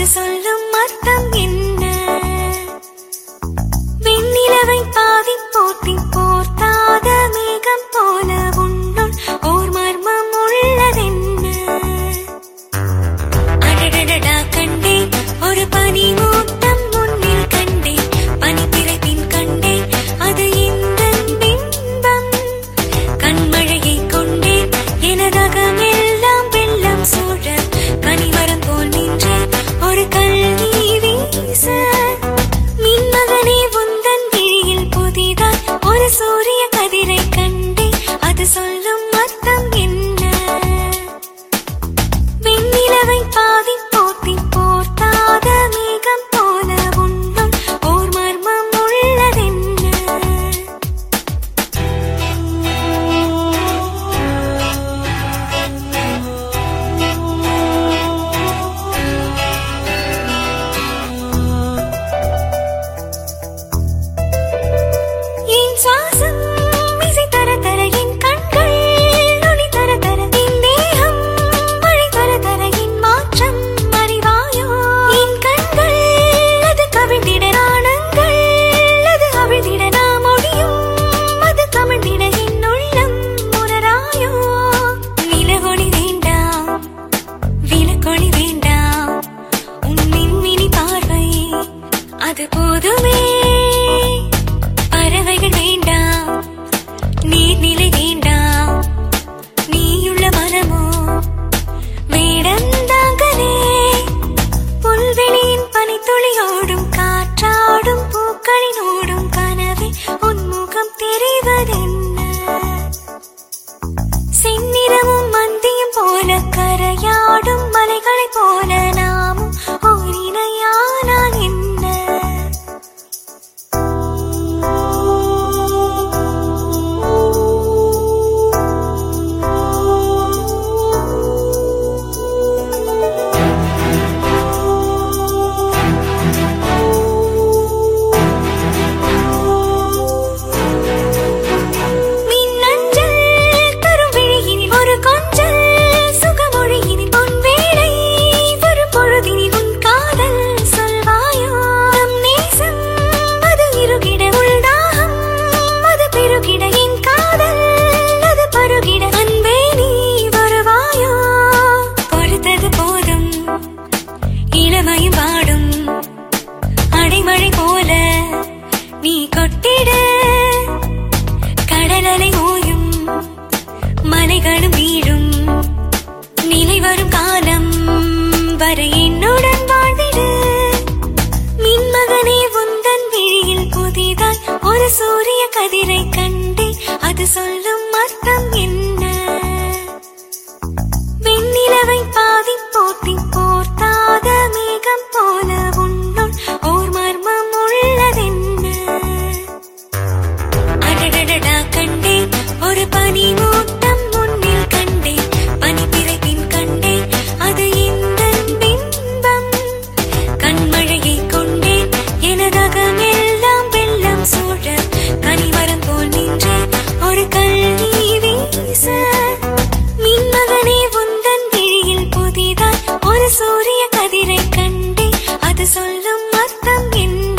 அது சொல்லும் அர்த்தம் என்ன வெண்ணிலவை பாதி போட்டி போர்த்தாத மேகம் போல உன்னுள் ஓர் மர்மம் உள்ளதென்ன அடடடடா கண்டேன் ஒரு பனி மூட்டம் முன்னில் கண்டேன் பனித்திரைப்பின் கண்டேன் அது இந்த பிம்பம் கண்மழையை கொண்டேன் எனதகமெல்லாம் வெள்ளம் சூழ கனிமரம் போல் நின்றேன் ஒரு கல்வி வீச மின்மகனே உந்தன் விழியில் புதிதாய் ஒரு சூரிய கதிரை கண்டேன் அது சொல்லும் அர்த்தம் என்ன வெண்ணிலவை பாதி போட்டி போர்த்தாத மேகம் போல உன்னுள் ஓர் மர்மம் உள்ளதென்ன என் சுவாசம் இசை தர தர என் கண்கள் ஒளி தர தர என் தேகம் மழை தர தர என் மாற்றம் அறிவாயோ என் கண்கள் அது கவிழ்ந்திட நாணங்கள் அது அவிழ்ந்திட நாம் முடியும் அது கமிழ்ந்திட என் உள்ளம் உணராயோ நிலவொளி வேண்டாம் விளக்கொளி வேண்டாம் உன் மின்மினி பார்வை அது போதுமே பறவைகள் வேண்டாம் நீர்நிலை வேண்டாம் நீயுள்ள மனமோ வேடந்தாங்கனே புல்வெளியின் பனித்துளியோடும் காற்றாடும் பூக்களினோடும் கனவே உன்முகம் தெரிவதென்ன செந்நிறமும் மந்தியும் போல கரையாடும் மலைகளைப் போல நாமும் ஓரினையானால் என்ன மின்னஞ்சல் தரும் விழியினில் ஒரு கொஞ்சல் சுகமொழியினில் பொன் வேளை ஒரு பொழுதினில் உன் காதல் சொல்வாயோ நம் நேசம் அது இருகிட உள்தாகம் அது பெருகிட என் காதல் அது பருகிட அன்பே நீ வருவாயோ பொறுத்தது போதும் இளமையும் பாடும் அடைமழை போல நீ கொட்டிட கடலலை ஓயும் மலைகளும் வீழும் நிலை வரும் காலம் வரை என்னுடன் வாழ்ந்திடு மின்மகனே உந்தன் விழியில் புதிதாய் ஒரு சூரிய கதிரை கண்டே அது சொல்லும் அர்த்தம் என்ன வெண்ணிலவை பாதி போட்டி போர்த்தாத மேகம் போல உன்னுள் ஓர் மர்மம் உள்ளதென்ன அடடடடா கண்டேன் ஒரு பனி மூட்டம் முன்னில் கண்டேன் பனித்திரைப்பின் கண்டேன் அது இந்த பிம்பம் கண்மழையை கொண்டேன் எனதகமெல்லாம் வெள்ளம் சூழ கனிமரம் போல் நின்றேன் ஒரு கல்வி வீச மின்மகனே உந்தன் விழியில் புதிதாய் ஒரு சூரிய கதிரை கண்டேன் அது சொல்லும் அர்த்தம் என்ன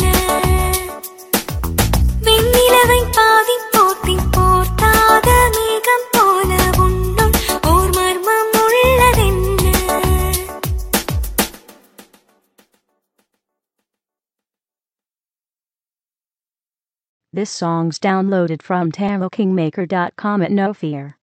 வெண்ணிலவை பாதி போட்டி போர்த்தாத மேகம் போல உன்னுள் ஓர் மர்மம் உள்ளதென்ன This song's downloaded from TaroKingmaker.com at no fear.